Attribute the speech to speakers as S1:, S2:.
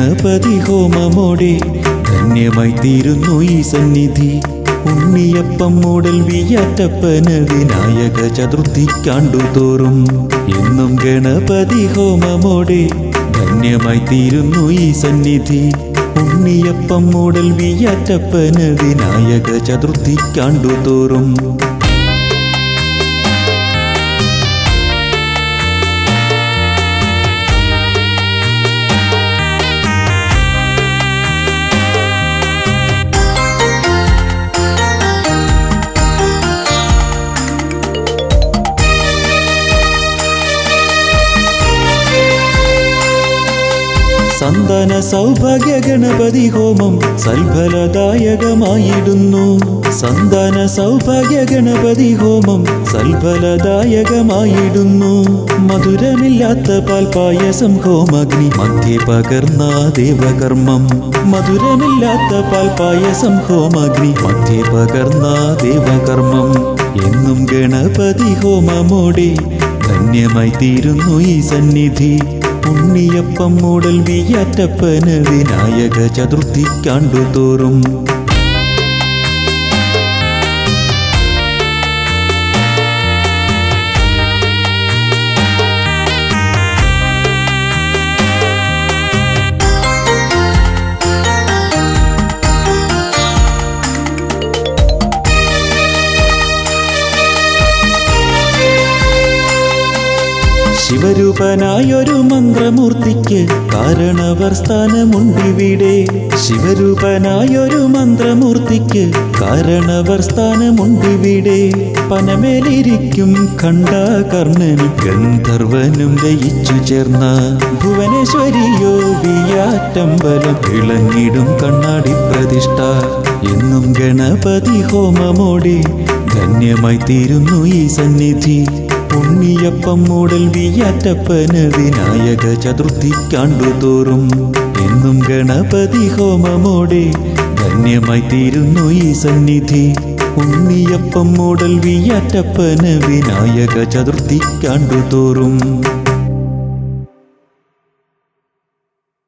S1: ഗണപതി ഹോമമോടെ ധന്യമായി തീരുന്നു ഈ സന്നിധി ഉണ്ണിയപ്പം മൂടൽ വിയാറ്റപ്പന് വിനായക ചതുർത്ഥി കാണ്ടുതോറും എന്നും ഗണപതി ഹോമമോടെ ധന്യമായി തീരുന്നു ഈ സന്നിധി ഉണ്ണിയപ്പം മൂടൽ വിയാറ്റപ്പന് വിനായക ചതുർത്ഥി കാണ്ടുതോറും സന്താന സൗഭാഗ്യ ഗണപതി ഹോമം സൽഫലദായകമായിടുന്നു സന്താന സൗഭാഗ്യ ഗണപതി ഹോമം സൽഫലദായകമായിടുന്നു മധുരമില്ലാത്ത പാൽപായസം ഹോമഗ്നി മധ്യേ പകർന്ന ദേവകർമ്മം മധുരമില്ലാത്ത പാൽപായസം ഹോമഗ്നി മധ്യേ പകർന്ന ദേവകർമ്മം എന്നും ഗണപതി ഹോമമോടെ ധന്യമായി തീരുന്നു ഈ സന്നിധി ഉണ്ണിയപ്പം മൂടൽ വിയാറ്റപ്പന് വിനായക ചതുർത്ഥി കാണ്ടുതോറും ശിവരൂപനായൊരു മന്ത്രമൂർത്തിക്ക് കാരണവർ സ്ഥാനമുണ്ടിവിടെ ശിവരൂപനായൊരു മന്ത്രമൂർത്തിക്ക് കാരണവർ സ്ഥാനമുണ്ടിവിടെ പനമേലിരിക്കും കണ്ടാകർണനും ഗന്ധർവനും ലയിച്ചു ചേർന്ന ഭുവനേശ്വരിയോ വിയാറ്റമ്പലം ഇളങ്ങിടും കണ്ണാടി പ്രതിഷ്ഠ എന്നും ഗണപതി ഹോമമോടെ ധന്യമായി തീരുന്നു ഈ സന്നിധി ഉണ്ണിയപ്പം മൂടൽ വിയാറ്റപ്പന് വിനായക ചതുർത്ഥി കാണ്ടുതോറും എന്നും ഗണപതി ഹോമമോടെ ധന്യമായി തീരുന്നു ഈ സന്നിധി ഉണ്ണിയപ്പം മൂടൽ വിയാറ്റപ്പന് വിനായക ചതുർത്ഥി കാണ്ടുതോറും